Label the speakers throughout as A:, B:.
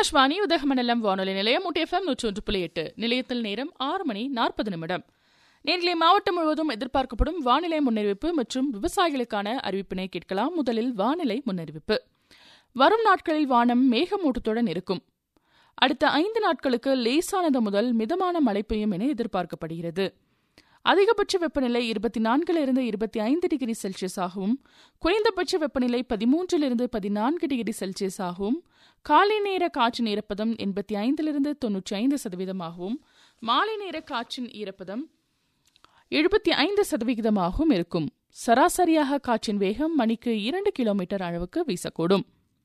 A: ஆகாஷ்வாணி உதகமண்டலம் வானொலி நிலையம் எஃப்எம் நூற்றி ஒன்று புள்ளி எட்டு நிலையத்தில் நேரம் ஆறு மணி நாற்பது நிமிடம் நேரிலே மாவட்டம் முழுவதும் எதிர்பார்க்கப்படும் வானிலை முன்னறிவிப்பு மற்றும் விவசாயிகளுக்கான அறிவிப்பினை கேட்கலாம் முதலில் வானிலை முன்னறிவிப்பு வரும் நாட்களில் வானம் மேகமூட்டத்துடன் இருக்கும் அடுத்த ஐந்து நாட்களுக்கு லேசானது முதல் மிதமான மழை பெய்யும் என எதிர்பார்க்கப்படுகிறது அதிகபட்ச வெப்பநிலை இருபத்தி நான்கிலிருந்து இருபத்தி ஐந்து டிகிரி செல்சியஸாகவும் குறைந்தபட்ச வெப்பநிலை பதிமூன்றிலிருந்து பதினான்கு டிகிரி செல்சியஸாகவும் காலை நேர காற்றின் ஈரப்பதம் எண்பத்தி ஐந்திலிருந்து தொன்னூற்றி ஐந்து சதவீதமாகவும் மாலை நேர காற்றின் ஈரப்பதம் எழுபத்தி ஐந்து சதவிகிதமாகவும் இருக்கும் சராசரியாக காற்றின் வேகம் மணிக்கு இரண்டு கிலோமீட்டர் அளவுக்கு வீசக்கூடும்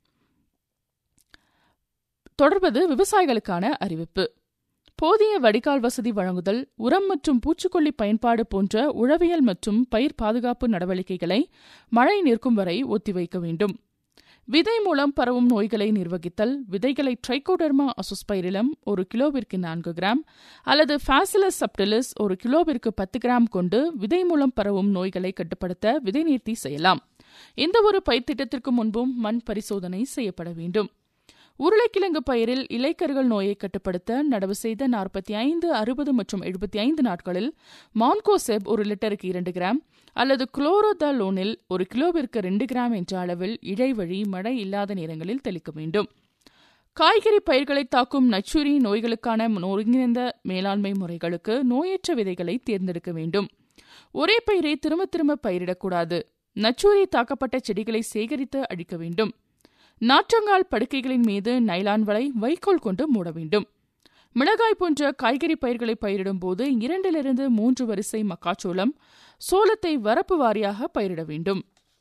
A: தொடர்வது விவசாயிகளுக்கான அறிவிப்பு போதிய வடிகால் வசதி வழங்குதல் உரம் மற்றும் பூச்சிக்கொல்லி பயன்பாடு போன்ற உழவியல் மற்றும் பயிர் பாதுகாப்பு நடவடிக்கைகளை மழை நிற்கும் வரை ஒத்திவைக்க வேண்டும் விதை மூலம் பரவும் நோய்களை நிர்வகித்தல் விதைகளை ட்ரைகோடர்மா அசுஸ்பைரிலம் ஒரு கிலோவிற்கு நான்கு கிராம் அல்லது ஃபாசிலஸ் சப்டிலிஸ் ஒரு கிலோவிற்கு பத்து கிராம் கொண்டு விதை மூலம் பரவும் நோய்களை கட்டுப்படுத்த விதை நீர்த்தி செய்யலாம் எந்த ஒரு பயிர் திட்டத்திற்கு முன்பும் மண் பரிசோதனை செய்யப்பட வேண்டும் உருளைக்கிழங்கு பயிரில் இலைக்கருகள் நோயை கட்டுப்படுத்த நடவு செய்த நாற்பத்தி ஐந்து அறுபது மற்றும் எழுபத்தி ஐந்து நாட்களில் மான்கோசெப் ஒரு லிட்டருக்கு இரண்டு கிராம் அல்லது குளோரோதாலோனில் ஒரு கிலோவிற்கு ரெண்டு கிராம் என்ற அளவில் இடைவழி மழை இல்லாத நேரங்களில் தெளிக்க வேண்டும் காய்கறி பயிர்களை தாக்கும் நச்சுரி நோய்களுக்கான ஒருங்கிணைந்த மேலாண்மை முறைகளுக்கு நோயற்ற விதைகளை தேர்ந்தெடுக்க வேண்டும் ஒரே பயிரை திரும்ப திரும்ப பயிரிடக்கூடாது நச்சூரி தாக்கப்பட்ட செடிகளை சேகரித்து அழிக்க வேண்டும் நாற்றங்கால் படுக்கைகளின் மீது நைலான் வலை வைக்கோல் கொண்டு மூட வேண்டும் மிளகாய் போன்ற காய்கறி பயிர்களை பயிரிடும் போது இரண்டிலிருந்து மூன்று வரிசை மக்காச்சோளம் சோளத்தை வரப்பு வாரியாக பயிரிட வேண்டும்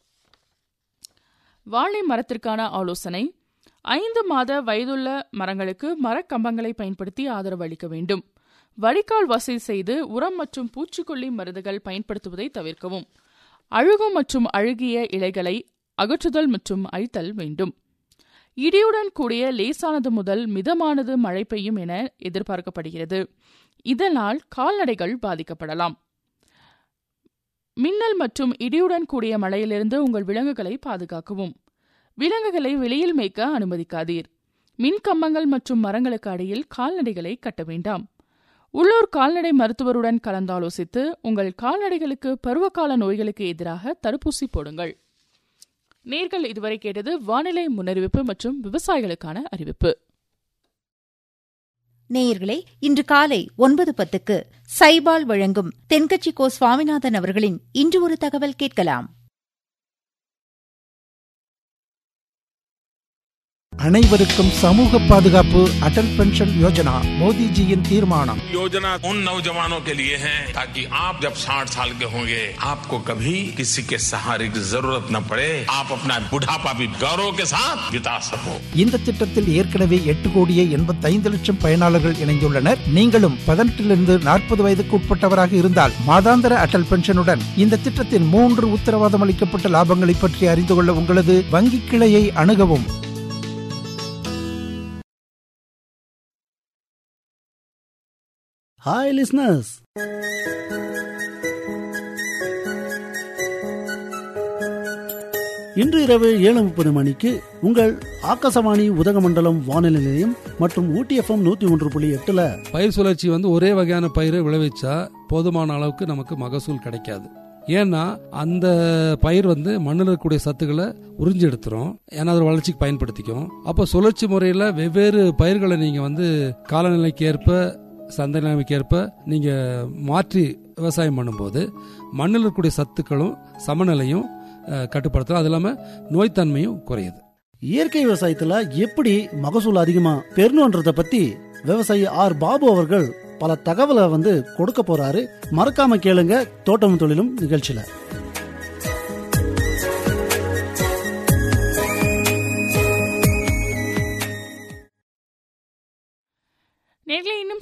A: வாழை மரத்திற்கான ஆலோசனை ஐந்து மாத வயதுள்ள மரங்களுக்கு மரக்கம்பங்களை பயன்படுத்தி ஆதரவு அளிக்க வேண்டும் வடிகால் வசதி செய்து உரம் மற்றும் பூச்சிக்கொல்லி மருந்துகள் பயன்படுத்துவதை தவிர்க்கவும் அழுகும் மற்றும் அழுகிய இலைகளை அகற்றுதல் மற்றும் அழித்தல் வேண்டும் இடியுடன் கூடிய லேசானது முதல் மிதமானது மழை பெய்யும் என எதிர்பார்க்கப்படுகிறது இதனால் கால்நடைகள் பாதிக்கப்படலாம் மின்னல் மற்றும் இடியுடன் கூடிய மழையிலிருந்து உங்கள் விலங்குகளை பாதுகாக்கவும் விலங்குகளை வெளியில் மேய்க்க அனுமதிக்காதீர் மின் கம்பங்கள் மற்றும் மரங்களுக்கு அடியில் கால்நடைகளை கட்ட வேண்டாம் உள்ளூர் கால்நடை மருத்துவருடன் கலந்தாலோசித்து உங்கள் கால்நடைகளுக்கு பருவகால நோய்களுக்கு எதிராக தடுப்பூசி போடுங்கள் நேர்கள் இதுவரை கேட்டது வானிலை முன்னறிவிப்பு மற்றும் விவசாயிகளுக்கான அறிவிப்பு
B: நேயர்களே இன்று காலை ஒன்பது பத்துக்கு சைபால் வழங்கும் தென்கட்சி கோ சுவாமிநாதன் அவர்களின் இன்று ஒரு தகவல் கேட்கலாம்
C: அனைவருக்கும் சமூக பாதுகாப்பு அடல் பென்ஷன் யோஜனா மோடிஜியின் தீர்மானம்
D: योजना उन नौजवानों के लिए है ताकि आप जब 60 साल के होंगे आपको कभी किसी के सहारे की जरूरत न पड़े आप अपना बुढ़ापा भी गौरव के साथ बिता सको
C: இந்த திட்டத்தில் ஏற்கனவே எட்டு கோடியே எண்பத்தைந்து லட்சம் பயனாளர்கள் இணைந்துள்ளனர் நீங்களும் பதினெட்டிலிருந்து நாற்பது வயதுக்கு உட்பட்டவராக இருந்தால் மாதாந்திர அடல் பென்ஷனுடன் இந்த திட்டத்தின் மூன்று உத்தரவாதம் அளிக்கப்பட்ட லாபங்களை பற்றி அறிந்து கொள்ள உங்களது வங்கி கிளையை அணுகவும்
E: Hi, listeners. இன்று இரவு ஏழு முப்பது மணிக்கு உங்கள் ஆகாசவாணி உதகமண்டலம் வானொலி நிலையம் மற்றும் ஊட்டி எஃப்எம் நூத்தி ஒன்று புள்ளி எட்டுல
F: பயிர் சுழற்சி வந்து ஒரே வகையான பயிரை விளைவிச்சா போதுமான அளவுக்கு நமக்கு மகசூல் கிடைக்காது ஏன்னா அந்த பயிர் வந்து மண்ணில் இருக்கக்கூடிய சத்துக்களை உறிஞ்சி எடுத்துரும் ஏன்னா அது வளர்ச்சிக்கு பயன்படுத்திக்கும் அப்போ சுழற்சி முறையில் வெவ்வேறு பயிர்களை நீங்கள் வந்து காலநிலைக்கு ஏற்ப சந்தை நிலைமைக்கு ஏற்ப நீங்கள் மாற்றி விவசாயம் பண்ணும்போது மண்ணில் இருக்கக்கூடிய சத்துக்களும் சமநிலையும் அஹ், கட்டுப்படுத்தலாம் அது இல்லாமல் நோய்த்தன்மையும் குறையுது
E: இயற்கை விவசாயத்துல எப்படி மகசூல் அதிகமா பெறணுன்றத பத்தி விவசாயி ஆர் பாபு அவர்கள் பல தகவலை வந்து கொடுக்க போறாரு மறக்காம கேளுங்க தோட்டமும் தொழிலும் நிகழ்ச்சியில